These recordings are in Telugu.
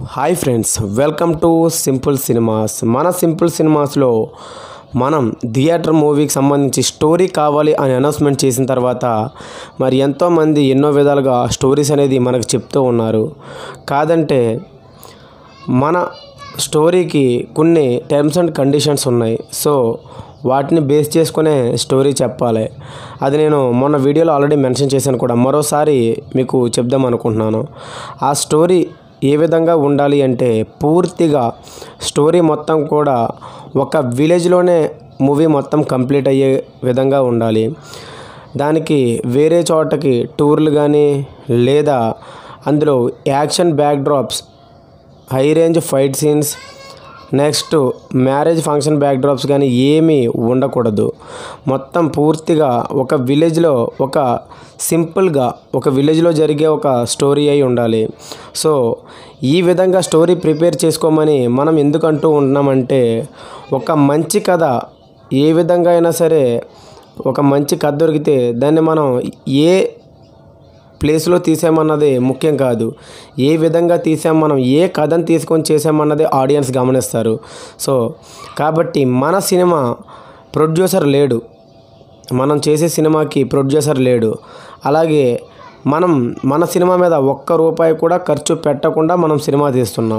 hi friends welcome to simple cinemas మన సింపుల్ సినిమాస్లో మనం థియేటర్ మూవీకి సంబంధించి స్టోరీ కావాలి అని అనౌన్స్మెంట్ చేసిన తర్వాత మరి ఎంతోమంది ఎన్నో విధాలుగా స్టోరీస్ అనేది మనకు చెప్తూ ఉన్నారు కాదంటే మన స్టోరీకి కొన్ని టర్మ్స్ అండ్ కండిషన్స్ ఉన్నాయి సో వాటిని బేస్ చేసుకునే స్టోరీ చెప్పాలి అది నేను మొన్న వీడియోలో ఆల్రెడీ మెన్షన్ చేశాను కూడా మరోసారి మీకు చెప్దాం అనుకుంటున్నాను ఆ స్టోరీ ఏ విధంగా ఉండాలి అంటే పూర్తిగా స్టోరీ మొత్తం కూడా ఒక విలేజ్లోనే మూవీ మొత్తం కంప్లీట్ అయ్యే విధంగా ఉండాలి దానికి వేరే చోటకి టూర్లు కానీ లేదా అందులో action backdrops high range fight scenes next marriage function backdrops కానీ ఏమీ ఉండకూడదు మొత్తం పూర్తిగా ఒక విలేజ్లో ఒక సింపుల్గా ఒక విలేజ్లో జరిగే ఒక స్టోరీ అయి ఉండాలి సో ఈ విధంగా స్టోరీ ప్రిపేర్ చేసుకోమని మనం ఎందుకు అంటూ ఉంటున్నామంటే ఒక మంచి కథ ఏ విధంగా అయినా సరే ఒక మంచి కథ దొరికితే దాన్ని మనం ఏ ప్లేస్లో తీసామన్నది ముఖ్యం కాదు ఏ విధంగా తీసాం మనం ఏ కథను తీసుకొని చేసామన్నది ఆడియన్స్ గమనిస్తారు సో కాబట్టి మన సినిమా ప్రొడ్యూసర్ లేడు మనం చేసే సినిమాకి ప్రొడ్యూసర్ లేడు అలాగే మనం మన సినిమా మీద ఒక్క రూపాయి కూడా ఖర్చు పెట్టకుండా మనం సినిమా తీస్తున్నాం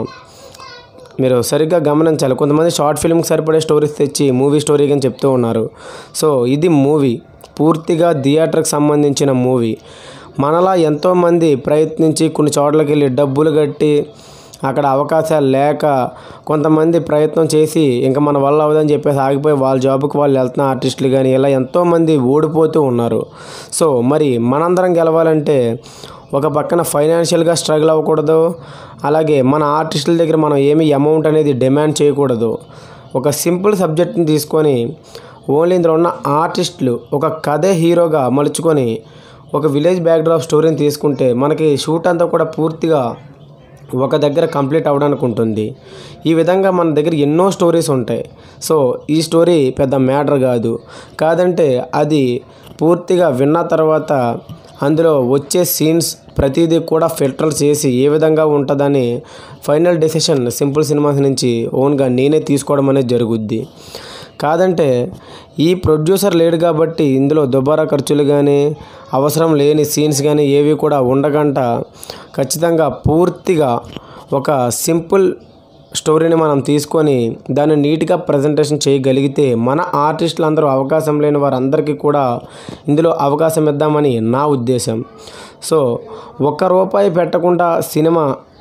మీరు సరిగ్గా గమనించాలి కొంతమంది షార్ట్ ఫిల్మ్కి సరిపడే స్టోరీస్ తెచ్చి మూవీ స్టోరీ అని చెప్తూ ఉన్నారు సో ఇది మూవీ పూర్తిగా థియేటర్కి సంబంధించిన మూవీ మనలా ఎంతోమంది ప్రయత్నించి కొన్ని చోట్లకి వెళ్ళి డబ్బులు కట్టి అక్కడ అవకాశాలు లేక కొంతమంది ప్రయత్నం చేసి ఇంకా మన వల్ల అవ్వదని చెప్పేసి ఆగిపోయి వాళ్ళ జాబ్కి వాళ్ళు వెళ్తున్న ఆర్టిస్టులు కానీ ఇలా ఎంతోమంది ఓడిపోతూ ఉన్నారు సో మరి మనందరం గెలవాలంటే ఒక పక్కన ఫైనాన్షియల్గా స్ట్రగుల్ అవ్వకూడదు అలాగే మన ఆర్టిస్టుల దగ్గర మనం ఏమి అమౌంట్ అనేది డిమాండ్ చేయకూడదు ఒక సింపుల్ సబ్జెక్ట్ని తీసుకొని ఓన్లీ ఇందులో ఉన్న ఆర్టిస్టులు ఒక కథే హీరోగా మలుచుకొని ఒక విలేజ్ బ్యాక్డ్రాప్ స్టోరీని తీసుకుంటే మనకి షూట్ అంతా కూడా పూర్తిగా ఒక దగ్గర కంప్లీట్ అవ్వడానికి ఉంటుంది ఈ విధంగా మన దగ్గర ఎన్నో స్టోరీస్ ఉంటాయి సో ఈ స్టోరీ పెద్ద మ్యాటర్ కాదు కాదంటే అది పూర్తిగా విన్న తర్వాత అందులో వచ్చే సీన్స్ ప్రతిదీ కూడా ఫిల్టర్ చేసి ఏ విధంగా ఉంటుందని ఫైనల్ డెసిషన్ సింపుల్ సినిమాస్ నుంచి ఓన్గా నేనే తీసుకోవడం అనేది జరుగుద్ది కాదంటే ఈ ప్రొడ్యూసర్ లేడు కాబట్టి ఇందులో దుబారా ఖర్చులు కానీ అవసరం లేని సీన్స్ కానీ ఏవి కూడా ఉండకుండా ఖచ్చితంగా పూర్తిగా ఒక సింపుల్ స్టోరీని మనం తీసుకొని దాన్ని నీట్గా ప్రజెంటేషన్ చేయగలిగితే మన ఆర్టిస్టులు అందరూ అవకాశం లేని వారందరికీ కూడా ఇందులో అవకాశం ఇద్దామని నా ఉద్దేశం సో ఒక్క రూపాయి పెట్టకుండా సినిమా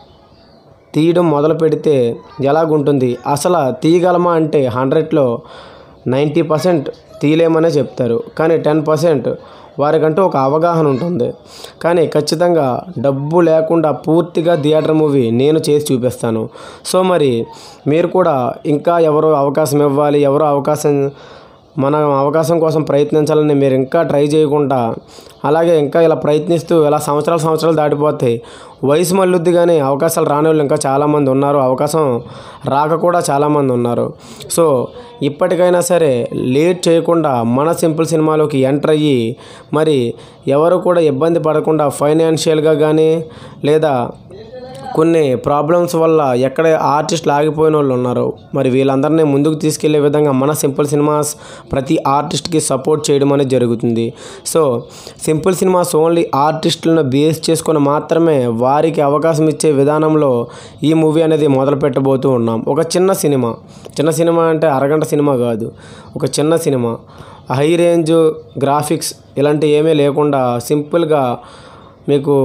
తీయడం మొదలు పెడితే ఎలాగుంటుంది అసలు తీయగలమా అంటే హండ్రెడ్లో నైంటీ పర్సెంట్ తీయలేమనే చెప్తారు కానీ టెన్ పర్సెంట్ వారికంటూ ఒక అవగాహన ఉంటుంది కానీ ఖచ్చితంగా డబ్బు లేకుండా పూర్తిగా థియేటర్ మూవీ నేను చేసి చూపిస్తాను సో మరి మీరు కూడా ఇంకా ఎవరో అవకాశం ఇవ్వాలి ఎవరో అవకాశం మన అవకాశం కోసం ప్రయత్నించాలని మీరు ఇంకా ట్రై చేయకుండా అలాగే ఇంకా ఇలా ప్రయత్నిస్తూ ఇలా సంవత్సరాలు సంవత్సరాలు దాటిపోతాయి వయసు మళ్ళుద్ది కానీ అవకాశాలు రాని వాళ్ళు ఇంకా చాలామంది ఉన్నారు అవకాశం రాక కూడా చాలామంది ఉన్నారు సో ఇప్పటికైనా సరే లేట్ చేయకుండా మన సింపుల్ సినిమాలోకి ఎంటర్ అయ్యి మరి ఎవరు కూడా ఇబ్బంది పడకుండా ఫైనాన్షియల్గా కానీ లేదా కొన్ని ప్రాబ్లమ్స్ వల్ల ఎక్కడ ఆర్టిస్టులు ఆగిపోయిన వాళ్ళు ఉన్నారు మరి వీళ్ళందరినీ ముందుకు తీసుకెళ్లే విధంగా మన సింపుల్ సినిమాస్ ప్రతి ఆర్టిస్ట్కి సపోర్ట్ చేయడం అనేది జరుగుతుంది సో సింపుల్ సినిమాస్ ఓన్లీ ఆర్టిస్టులను బేస్ చేసుకొని మాత్రమే వారికి అవకాశం ఇచ్చే విధానంలో ఈ మూవీ అనేది మొదలు పెట్టబోతూ ఉన్నాం ఒక చిన్న సినిమా చిన్న సినిమా అంటే అరగంట సినిమా కాదు ఒక చిన్న సినిమా హై రేంజ్ గ్రాఫిక్స్ ఇలాంటి ఏమీ లేకుండా సింపుల్గా మీకు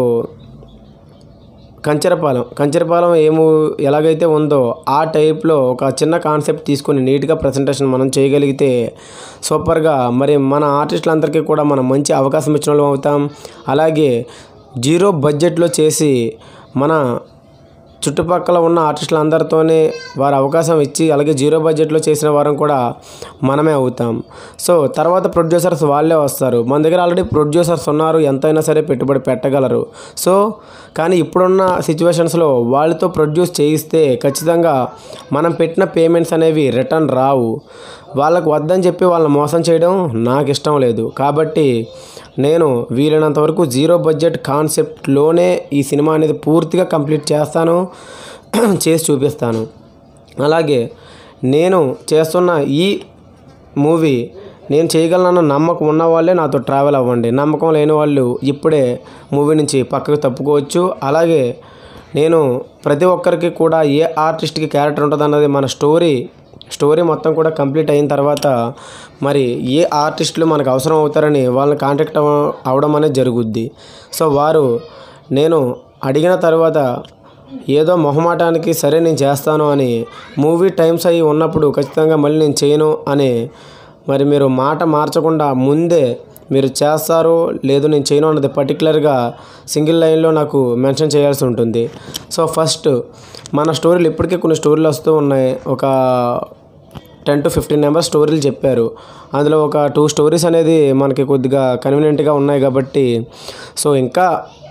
కంచరపాలెం కంచరపాలెం ఏమో ఎలాగైతే ఉందో ఆ టైప్లో ఒక చిన్న కాన్సెప్ట్ తీసుకొని నీట్గా ప్రజెంటేషన్ మనం చేయగలిగితే సూపర్గా మరి మన ఆర్టిస్టులందరికీ కూడా మనం మంచి అవకాశం ఇచ్చిన వాళ్ళం అవుతాం అలాగే జీరో బడ్జెట్లో చేసి మన చుట్టుపక్కల ఉన్న ఆర్టిస్టులందరితోనే వారు అవకాశం ఇచ్చి అలాగే జీరో బడ్జెట్లో చేసిన వారం కూడా మనమే అవుతాం సో తర్వాత ప్రొడ్యూసర్స్ వాళ్ళే వస్తారు మన దగ్గర ఆల్రెడీ ప్రొడ్యూసర్స్ ఉన్నారు ఎంతైనా సరే పెట్టుబడి పెట్టగలరు సో కానీ ఇప్పుడున్న సిచ్యువేషన్స్లో వాళ్ళతో ప్రొడ్యూస్ చేయిస్తే ఖచ్చితంగా మనం పెట్టిన పేమెంట్స్ అనేవి రిటర్న్ రావు వాళ్ళకు వద్దని చెప్పి వాళ్ళని మోసం చేయడం నాకు ఇష్టం లేదు కాబట్టి నేను వీలైనంత వరకు జీరో బడ్జెట్ కాన్సెప్ట్లోనే ఈ సినిమా అనేది పూర్తిగా కంప్లీట్ చేస్తాను చేసి చూపిస్తాను అలాగే నేను చేస్తున్న ఈ మూవీ నేను చేయగలనన్న నమ్మకం ఉన్న వాళ్ళే నాతో ట్రావెల్ అవ్వండి నమ్మకం లేని వాళ్ళు ఇప్పుడే మూవీ నుంచి పక్కకు తప్పుకోవచ్చు అలాగే నేను ప్రతి ఒక్కరికి కూడా ఏ ఆర్టిస్ట్కి క్యారెక్టర్ ఉంటుంది అన్నది మన స్టోరీ స్టోరీ మొత్తం కూడా కంప్లీట్ అయిన తర్వాత మరి ఏ ఆర్టిస్టులు మనకు అవసరం అవుతారని వాళ్ళని కాంటాక్ట్ అవ అవడం అనేది జరుగుద్ది సో వారు నేను అడిగిన తర్వాత ఏదో మొహమాటానికి సరే నేను చేస్తాను అని మూవీ టైమ్స్ అయి ఉన్నప్పుడు ఖచ్చితంగా మళ్ళీ నేను చేయను అని మరి మీరు మాట మార్చకుండా ముందే మీరు చేస్తారు లేదు నేను చేయను అన్నది పర్టికులర్గా సింగిల్ లైన్లో నాకు మెన్షన్ చేయాల్సి ఉంటుంది సో ఫస్ట్ మన స్టోరీలు ఇప్పటికే కొన్ని స్టోరీలు వస్తూ ఉన్నాయి ఒక టెన్ టు ఫిఫ్టీన్ నెంబర్స్ స్టోరీలు చెప్పారు అందులో ఒక టూ స్టోరీస్ అనేది మనకి కొద్దిగా కన్వీనియంట్గా ఉన్నాయి కాబట్టి సో ఇంకా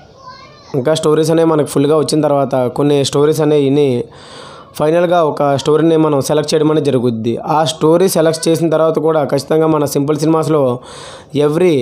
ఇంకా స్టోరీస్ అనేవి మనకు ఫుల్గా వచ్చిన తర్వాత కొన్ని స్టోరీస్ అనేవి విని ఫైనల్గా ఒక స్టోరీని మనం సెలెక్ట్ చేయడం అనేది జరుగుద్ది ఆ స్టోరీ సెలెక్ట్ చేసిన తర్వాత కూడా ఖచ్చితంగా మన సింపుల్ సినిమాస్లో ఎవ్రీ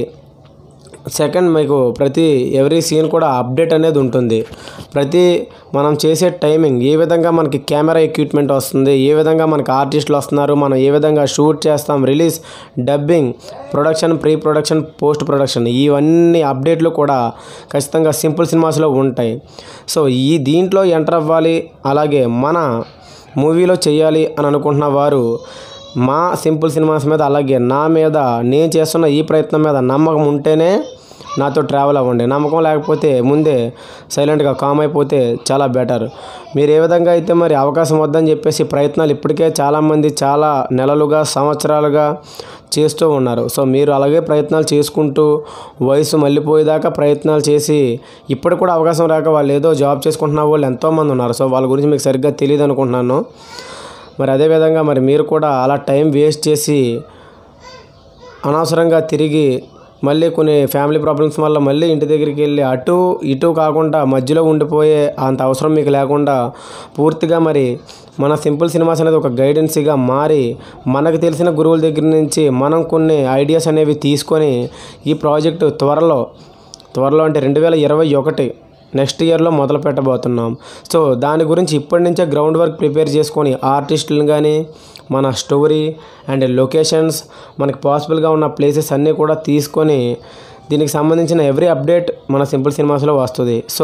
సెకండ్ మీకు ప్రతి ఎవ్రీ సీన్ కూడా అప్డేట్ అనేది ఉంటుంది ప్రతి మనం చేసే టైమింగ్ ఏ విధంగా మనకి కెమెరా ఎక్విప్మెంట్ వస్తుంది ఏ విధంగా మనకి ఆర్టిస్టులు వస్తున్నారు మనం ఏ విధంగా షూట్ చేస్తాం release dubbing production pre production post production ఇవన్నీ అప్డేట్లు కూడా ఖచ్చితంగా సింపుల్ సినిమాస్లో ఉంటాయి సో ఈ దీంట్లో ఎంటర్ అవ్వాలి అలాగే మన మూవీలో చేయాలి అని అనుకుంటున్న వారు మా సింపుల్ సినిమాస్ మీద అలాగే నా మీద నేను చేస్తున్న ఈ ప్రయత్నం మీద నమ్మకం ఉంటేనే నాతో ట్రావెల్ అవ్వండి నమ్మకం లేకపోతే ముందే సైలెంట్గా కామ్ అయిపోతే చాలా బెటర్ మీరు ఏ విధంగా అయితే మరి అవకాశం వద్దని చెప్పేసి ప్రయత్నాలు ఇప్పటికే చాలామంది చాలా నెలలుగా సంవత్సరాలుగా చేస్తూ ఉన్నారు సో మీరు అలాగే ప్రయత్నాలు చేసుకుంటూ వయసు మళ్ళీపోయేదాకా ప్రయత్నాలు చేసి ఇప్పుడు కూడా అవకాశం రాక వాళ్ళు ఏదో జాబ్ చేసుకుంటున్న వాళ్ళు ఎంతోమంది ఉన్నారు సో వాళ్ళ గురించి మీకు సరిగ్గా తెలియదు అనుకుంటున్నాను మరి అదేవిధంగా మరి మీరు కూడా అలా టైం వేస్ట్ చేసి అనవసరంగా తిరిగి మళ్ళీ కొన్ని ఫ్యామిలీ ప్రాబ్లమ్స్ వల్ల మళ్ళీ ఇంటి దగ్గరికి వెళ్ళి అటు ఇటు కాకుండా మధ్యలో ఉండిపోయే అంత అవసరం మీకు లేకుండా పూర్తిగా మరి మన సింపుల్ సినిమాస్ అనేది ఒక గైడెన్సీగా మారి మనకు తెలిసిన గురువుల దగ్గర నుంచి మనం కొన్ని ఐడియాస్ అనేవి తీసుకొని ఈ ప్రాజెక్టు త్వరలో త్వరలో అంటే రెండు వేల ఇరవై ఒకటి నెక్స్ట్ ఇయర్లో మొదలు పెట్టబోతున్నాం సో దాని గురించి ఇప్పటి నుంచే గ్రౌండ్ వర్క్ ప్రిపేర్ చేసుకొని ఆర్టిస్టులను కానీ మన స్టోరీ అండ్ లొకేషన్స్ మనకి పాసిబుల్గా ఉన్న ప్లేసెస్ అన్నీ కూడా తీసుకొని దీనికి సంబంధించిన ఎవ్రీ అప్డేట్ మన సింపుల్ సినిమాస్లో వస్తుంది సో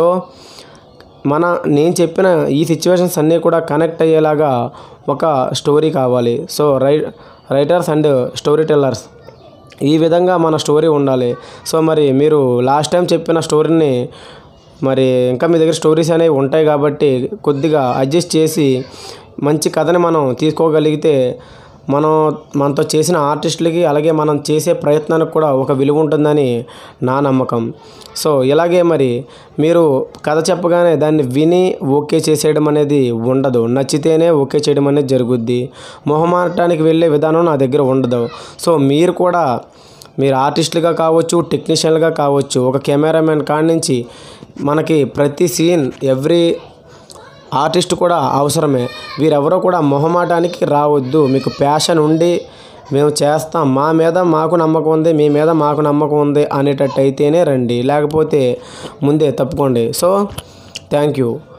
మన నేను చెప్పిన ఈ సిచ్యువేషన్స్ అన్నీ కూడా కనెక్ట్ అయ్యేలాగా ఒక స్టోరీ కావాలి సో రై రైటర్స్ అండ్ స్టోరీ టెల్లర్స్ ఈ విధంగా మన స్టోరీ ఉండాలి సో మరి మీరు లాస్ట్ టైం చెప్పిన స్టోరీని మరి ఇంకా మీ దగ్గర స్టోరీస్ అనేవి ఉంటాయి కాబట్టి కొద్దిగా అడ్జస్ట్ చేసి మంచి కథని మనం తీసుకోగలిగితే మనం మనతో చేసిన ఆర్టిస్టులకి అలాగే మనం చేసే ప్రయత్నానికి కూడా ఒక విలువ ఉంటుందని నా నమ్మకం సో ఇలాగే మరి మీరు కథ చెప్పగానే దాన్ని విని ఓకే చేసేయడం అనేది ఉండదు నచ్చితేనే ఓకే చేయడం అనేది జరుగుద్ది మొహమాటానికి వెళ్ళే విధానం నా దగ్గర ఉండదు సో మీరు కూడా మీరు ఆర్టిస్టులుగా కావచ్చు టెక్నీషియన్లుగా కావచ్చు ఒక కెమెరామెన్ కాడి నుంచి మనకి ప్రతి సీన్ ఎవ్రీ ఆర్టిస్ట్ కూడా అవసరమే వీరెవరో కూడా మొహమాటానికి రావద్దు మీకు ప్యాషన్ ఉండి మేము చేస్తాం మా మీద మాకు నమ్మకం ఉంది మీ మీద మాకు నమ్మకం ఉంది అనేటట్టు అయితేనే రండి లేకపోతే ముందే తప్పుకోండి సో థ్యాంక్ యూ